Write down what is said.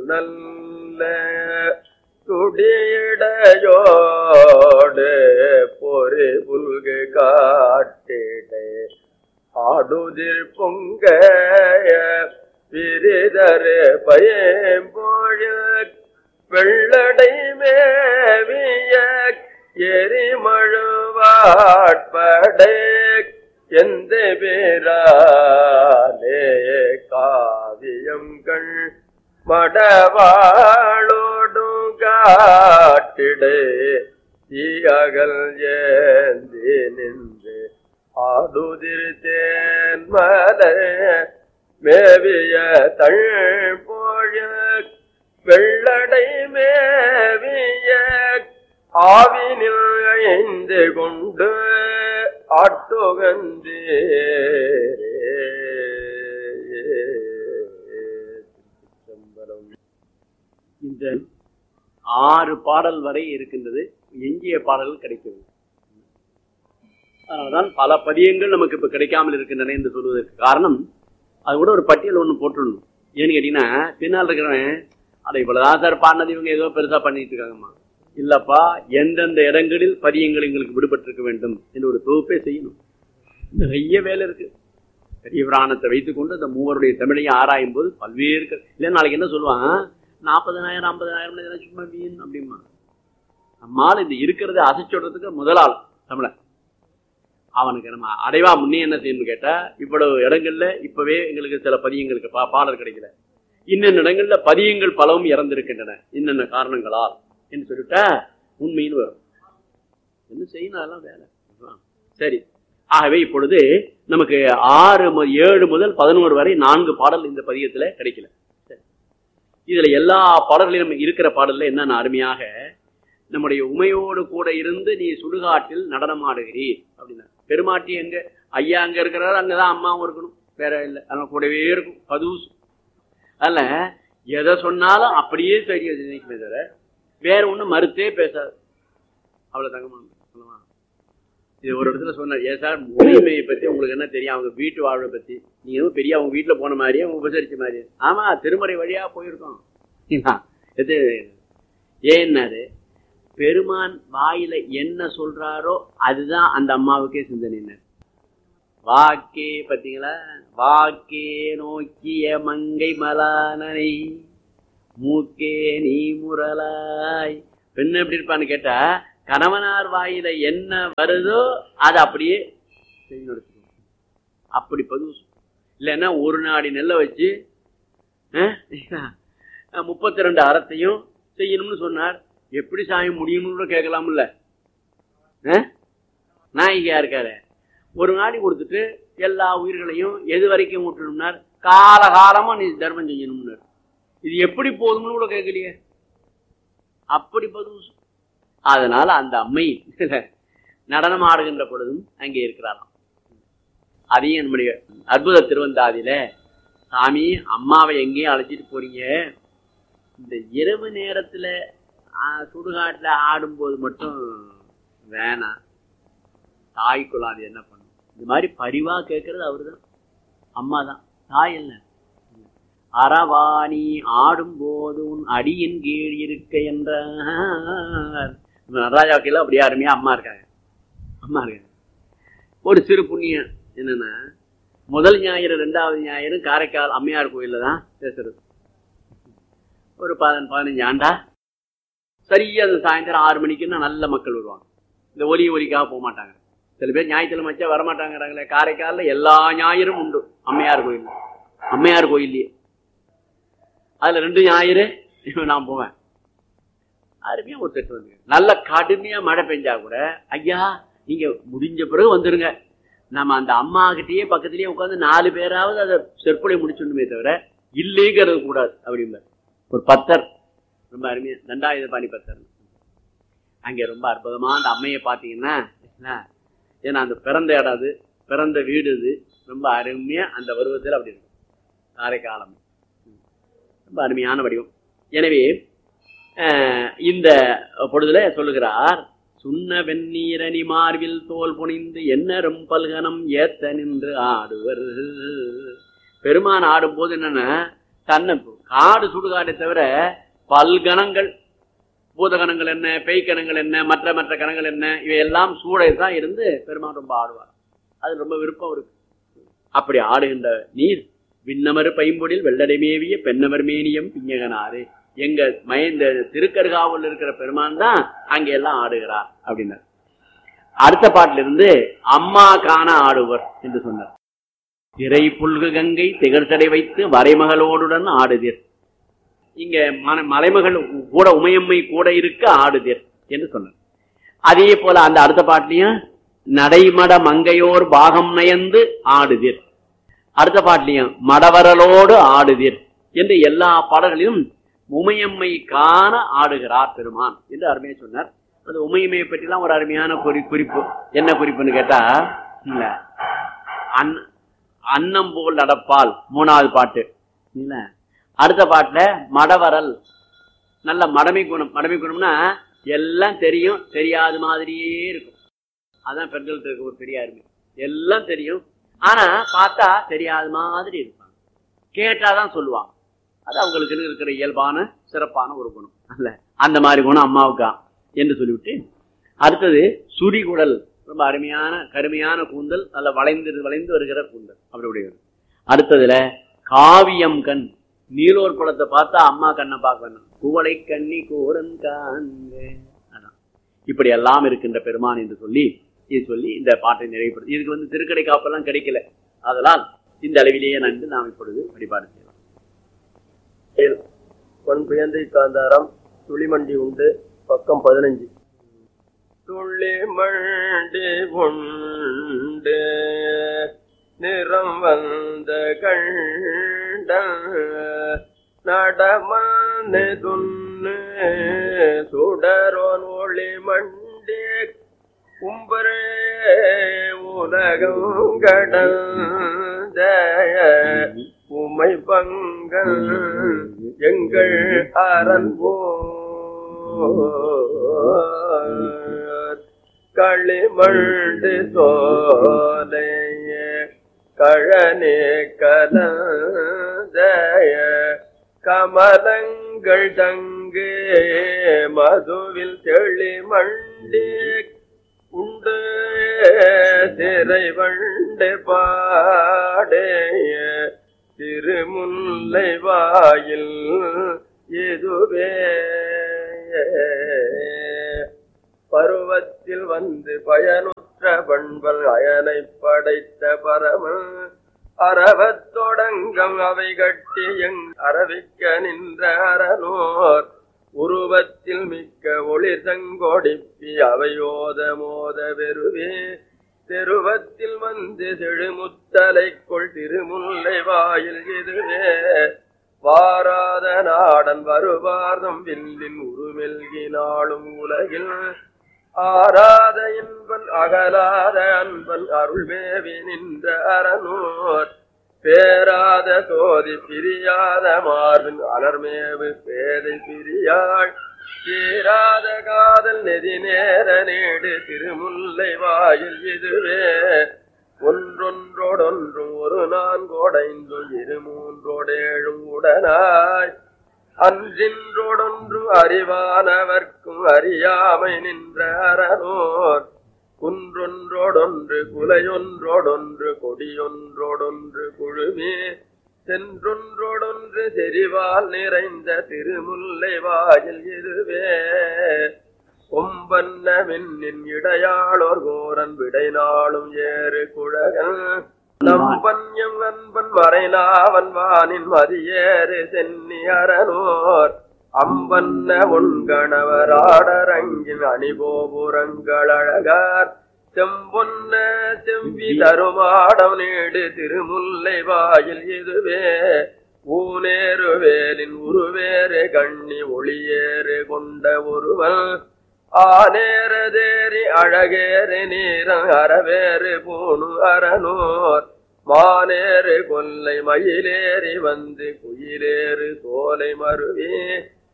நல்ல துடியடையோடு பொறி புல்கு காட்டிடே ஆடுதிர் பொங்க பிரிதரு பயம்போழ வெள்ளடை மேவிய எரிமழுவாட்படை எந்த பேராலே காவியங்கள் மடவாளோடு காட்டிடே தீயகல் ஏந்தி நின்று ஆடுதிர் தேன்மலை மேவிய தழ்போழ வெள்ளடை மேவிய ஆவினில் ஐந்து கொண்டு ஆட்டுகந்தே இந்த ஆறு பாடல் வரை இருக்கின்றது எஞ்சிய பாடல்கள் கிடைக்கிறது அதனால்தான் பல பதியங்கள் நமக்கு இப்ப கிடைக்காமல் இருக்கின்றன என்று சொல்வதற்கு காரணம் அது கூட ஒரு பட்டியல் ஒண்ணு போட்டுடணும் ஏன்னு கேட்டீங்கன்னா பின்னால் இருக்கிறவன் அட இவ்வளவுதான் சார் பாடினது இவங்க ஏதோ பெருசா பண்ணிட்டு இருக்காங்கம்மா இல்லப்பா எந்தெந்த இடங்களில் பதியங்கள் எங்களுக்கு விடுபட்டிருக்க வேண்டும் என்று ஒரு தொகுப்பே செய்யணும் நிறைய வேலை இருக்கு பெரிய புராணத்தை வைத்துக்கொண்டு அந்த மூவருடைய தமிழையும் ஆராயும் போது பல்வேறு க- இல்லை நாளைக்கு என்ன சொல்லுவான் நாற்பதனாயிரம் ஐம்பதனாயிரம் இதெல்லாம் சும்மா வீண் அப்படிமா நம்மால் இந்த இருக்கிறத அசைச்சுடுறதுக்கு முதல் ஆள் தமிழன் அவனுக்கு நம்ம அடைவா முன்னே என்ன செய்யணும்னு கேட்டா இவ்வளவு இடங்கள்ல இப்பவே எங்களுக்கு சில பதியங்களுக்கு பா பாடல் கிடைக்கல இன்னென்ன இடங்கள்ல பதியங்கள் பலவும் இறந்திருக்கின்றன இன்னென்ன காரணங்களால் என்று சொல்லிட்டா உண்மைன்னு வரும் என்ன செய்யணும் அதெல்லாம் வேலை சரி ஆகவே இப்பொழுது நமக்கு ஆறு மு- ஏழு முதல் பதினோரு வரை நான்கு பாடல் இந்த பதியத்துல கிடைக்கல சரி. இதுல எல்லா பாடல்களிலும் இருக்கிற பாடல்ல என்னென்ன அருமையாக நம்முடைய உமையோடு கூட இருந்து நீ சுடுகாட்டில் நடனமாடுகிறீர் அப்படின்னா பெருமாட்டி எங்க ஐயா அங்க இருக்கிறாரு அங்கதான் அம்மாவும் இருக்கணும் வேற இல்லை அதனால கூடவே இருக்கும் பதூஸ் அதனால எதை சொன்னாலும் அப்படியே சரி அது நினைக்குமே தவிர வேற ஒண்ணும் மறுத்தே பேசாது அவ்வளவு தங்கமா சொல்லுவா இது ஒரு இடத்துல சொன்னார் ஏன் சார் உரிமையை பத்தி உங்களுக்கு என்ன தெரியும் அவங்க வீட்டு வாழ்வை பத்தி நீங்க எதுவும் பெரிய அவங்க வீட்டுல போன மாதிரியே அவங்க உபசரிச்ச மாதிரியே ஆமா திருமறை வழியா போயிருக்கோம் இது ஏன்னாரு பெருமான் வாயில என்ன சொல்றாரோ அதுதான் அந்த அம்மாவுக்கே சிந்தனை வாக்கே பாத்தீங்களா வாக்கே நோக்கிய மங்கை மலானனை மூக்கே நீ முரலாய் பெண் எப்படி இருப்பான்னு கேட்டா கணவனார் வாயில என்ன வருதோ அதை அப்படியே செஞ்சு நடத்துக்கணும் அப்படி பதிவு இல்லைன்னா ஒரு நாடி நெல்லை வச்சு முப்பத்தி ரெண்டு அறத்தையும் செய்யணும்னு சொன்னார் எப்படி சாமி முடியும்னு கூட கேட்கலாம்ல நாயகியா இருக்காரு ஒரு நாடி கொடுத்துட்டு எல்லா உயிர்களையும் எது வரைக்கும் விட்டுணும்னார் காலகாலமா நீ தர்மம் செய்யணும்னார் இது எப்படி போதும்னு கூட கேட்கலையே அப்படி பதிவு அதனால அந்த அம்மை நடனம் ஆடுகின்ற பொழுதும் அங்கே இருக்கிறாராம் அதையும் நம்முடைய அற்புத திருவந்தாதியில சாமி அம்மாவை எங்கேயும் அழைச்சிட்டு போறீங்க இந்த இரவு நேரத்துல ஆஹ், சுடுகாட்டுல ஆடும்போது மட்டும் வேணாம் தாய் குழாது என்ன பண்ணும் இந்த மாதிரி பரிவா கேட்கறது அவருதான் அம்மா தான் தாய் இல்ல அறவாணி ஆடும்போது உன் அடியின் கீழ் இருக்க என்றார் நடராஜாவுக்கு அப்படியே அருமையா அம்மா இருக்காங்க அம்மா இருக்காங்க ஒரு சிறு புண்ணியம் என்னன்னா முதல் ஞாயிறு ரெண்டாவது ஞாயிறு காரைக்கால் அம்மையார் கோயில்ல தான் பேசுறது ஒரு பதினஞ்சு பதினஞ்சு ஆண்டா சரியா அந்த சாயந்தரம் ஆறு மணிக்குன்னா நல்ல மக்கள் வருவாங்க இந்த ஒலி ஒலிக்காக போக மாட்டாங்க சில பேர் ஞாயிற்றுக்கிழமை வச்சா வரமாட்டாங்கிறாங்களே காரைக்காலில் எல்லா ஞாயிறும் உண்டு அம்மையார் கோயில் அம்மையார் கோயில்லையே அதுல ரெண்டு ஞாயிறு நான் போவேன் அருமையா ஒரு செட்டு வந்து நல்ல கடுமையா மழை பெஞ்சா கூட ஐயா நீங்க முடிஞ்ச பிறகு வந்துருங்க நம்ம அந்த அம்மா கிட்டயே பக்கத்திலேயே உட்காந்து நாலு பேராவது அதை செற்பொழி முடிச்சுடணுமே தவிர இல்லைங்கிறது கூடாது அப்படிம்பார் ஒரு பத்தர் ரொம்ப அருமையா தண்டாயுத பாணி பத்தர் அங்க ரொம்ப அற்புதமா அந்த அம்மையை பார்த்தீங்கன்னா என்ன, ஏன்னா அந்த பிறந்த இடம் அது பிறந்த வீடு இது ரொம்ப அருமையா அந்த பருவத்தில் அப்படி இருக்கும் காரைக்காலம் ரொம்ப அருமையான வடிவம் எனவே அஹ், இந்த பொழுதுல சொல்லுகிறார் சுண்ண வெந்நீரணி மார்பில் தோல் புனிந்து என்னரும் பல்கனம் ஏத்த நின்று ஆடுவர் பெருமான் ஆடும்போது என்னன்னா தன்னை காடு சுடுகாடை தவிர பல்கணங்கள் பூதகணங்கள் என்ன பேய்க்கணங்கள் என்ன மற்ற மற்ற கணங்கள் என்ன இவையெல்லாம் சூடை தான் இருந்து பெருமான் ரொம்ப ஆடுவார் அது ரொம்ப விருப்பம் இருக்கு அப்படி ஆடுகின்ற நீர் விண்ணமர் பைம்பொடில் வெள்ளடை மேவிய பெண்ணமர் மேனியம் பிஞ்சகனாரு எங்க மயந்த திருக்கருகாவில் இருக்கிற பெருமான் தான் அங்க எல்லாம் ஆடுகிறார் அப்படின்னார் அடுத்த பாட்டில இருந்து அம்மா காண ஆடுவர் என்று சொன்னார் திரை புல்கு கங்கை திகழ்தடை வைத்து வரைமகளோடுடன் ஆடுதிர் இங்க மன- மலைமகள் கூட உமையம்மை கூட இருக்க ஆடுதிர் என்று சொன்னார் அதே போல அந்த அடுத்த பாட்டிலையும் நடைமட மங்கையோர் பாகம் நயந்து ஆடுதிர் அடுத்த பாட்டிலையும் மடவரலோடு ஆடுதிர் என்று எல்லா பாடல்களிலும் உமையம்மை காண ஆடுகிறார் பெருமான் என்று அருமையா சொன்னார் அந்த உமையம்மையை பற்றிலாம் ஒரு அருமையான குறி குறிப்பு என்ன குறிப்புன்னு கேட்டா இல்ல அன் அன்னம் போல் நடப்பால் மூணாவது பாட்டு இல்ல அடுத்த பாட்டுல மடவரல் நல்ல மடமை குணம் மடமை குணம்னா எல்லாம் தெரியும் தெரியாத மாதிரியே இருக்கும் அதான் பெண்களுக்கு இருக்க ஒரு பெரிய அருமை எல்லாம் தெரியும் ஆனா பார்த்தா தெரியாத மாதிரி இருப்பாங்க கேட்டாதான் சொல்லுவாங்க அது அவங்களுக்கு இருக்கிற இயல்பான சிறப்பான ஒரு குணம் அல்ல அந்த மாதிரி குணம் அம்மாவுக்கா என்று சொல்லிவிட்டு அடுத்தது சுரிகுடல் ரொம்ப அருமையான கருமையான கூந்தல் நல்ல வளைந்து வளைந்து வருகிற கூந்தல் அப்படி உடையது அடுத்ததுல காவியம் கண் நீலோர் குளத்தை பார்த்தா அம்மா கண்ணை பார்க்கணும் குவளை கண்ணி கோரன் காண்க அதான். இப்படி எல்லாம் இருக்கின்ற பெருமான் என்று சொல்லி இது சொல்லி இந்த பாட்டை நிறைவுபடுத்தி இதுக்கு வந்து திருக்கடை காப்பெல்லாம் கிடைக்கல அதனால் இந்த அளவிலேயே நன்கு நாம் இப்பொழுது வழிபாடு செய்யலாம் பொன் குயந்தை காந்தாரம் துளிமண்டி உண்டு பக்கம் பதினஞ்சு துளிமண்டி உண்டு நிறம் வந்த கண்ட நடமனு துண்ணு சுடரோன் ஒளி மண்டி கும்பரே உலகம் கடந்த உமை பங்கல் எங்கள் அரண்போ களிமண்டு சோலைய கழனே கலந்தய கமலங்கள் தங்கு மதுவில் தெளிமண்டி உண்டு திரை வண்டு பாடைய திருமுல்லை வாயில் இதுவே பருவத்தில் வந்து பயனுற்ற பண்பல் அயனை படைத்த பரமன் அறவத் தொடங்கம் அவை கட்டி எங் அரவிக்க நின்ற அரணோர் உருவத்தில் மிக்க ஒளிர் செங்கொடிப்பி அவையோத மோத வெறுவே தெருவத்தில் வந்து செழுமுத்தலைக்குள் திருமுல்லை வாயில் இதுவே வாராத நாடன் வருவார்தம் வில்லின் உருமெல்கினாலும் உலகில் ஆராத இன்பன் அகலாத அன்பன் அருள்மேவி நின்ற அரணூர் பேராத சோதி பிரியாத மார்பின் அலர்மேவு பேதை பிரியாள் தீராத காதல் நெதி நேர நேடு திருமுல்லை வாயில் இதுவே ஒன்றொன்றோடொன்றும் ஒரு நான்கோடைந்தும் இரு மூன்றோடேழும் உடனாய் அன்றின்றோடொன்றும் அறிவானவர்க்கும் அறியாமை நின்ற அரணோர் குன்றொன்றோடொன்று குலையொன்றோடொன்று கொடியொன்றோடொன்று குழுமே சென்றொன்றோடொன்று செறிவால் நிறைந்த திருமுல்லை வாயில் இதுவே கொம்பன்ன மின்னின் இடையாளோர் கோரன் விடை நாளும் ஏறு குழகன் நம்பன்யம் நண்பன் மறைநாவன் வானின் மதியேறு சென்னி அரணோர் அம்பன்ன உண்கணவராடரங்கின் அணிபோபுரங்கள் அழகார் செம்பொன்ன செவ்வி தருமாடம் நீடு திருமுல்லை வாயில் இதுவே ஊனேறு வேலின் உருவேறு கண்ணி ஒளியேறு கொண்ட ஒருவன் ஆனேரதேரி அழகேறு நீரன் அறவேறு பூணு அரணோர் மானேறு கொல்லை மயிலேறி வந்து குயிலேறு சோலை மருவே